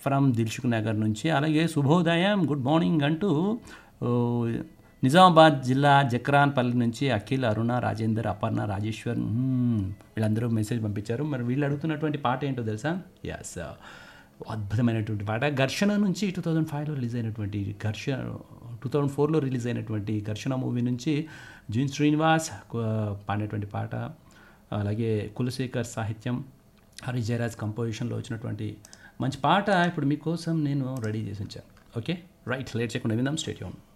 from Dilsukh Nagar నుంచి అలాగే శుభోదయం గుడ్ మార్నింగ్ అంటూ ఓ, నిజామాబాద్ జిల్లా జక్రాన్పల్లి నుంచి అఖిల్ అరుణ రాజేందర్ అపర్ణ రాజేశ్వర్ మ్మ్, వీళ్ళందరూ మెసేజ్ పంపించారు మరి వీళ్ళు అడుగుతున్నటువంటి పాట ఏంటో తెలుసా ఎస్ అద్భుతమైనటువంటి పాట ఘర్షణ నుంచి టూ థౌజండ్ ఫైవ్లో రిలీజ్ అయినటువంటి ఘర్షణ టూ థౌజండ్ ఫోర్లో రిలీజ్ అయినటువంటి ఘర్షణ మూవీ నుంచి జీన్ శ్రీనివాస్ కు- పాడినటువంటి పాట అలాగే కులశేఖర్ సాహిత్యం హరి జయరాజ్ కంపోజిషన్లో వచ్చినటువంటి మంచి పాట ఇప్పుడు మీకోసం నేను రెడీ చేసి ఉంచాను ఓకే రైట్ లేట్ చేయకుండా విందాం స్టేట్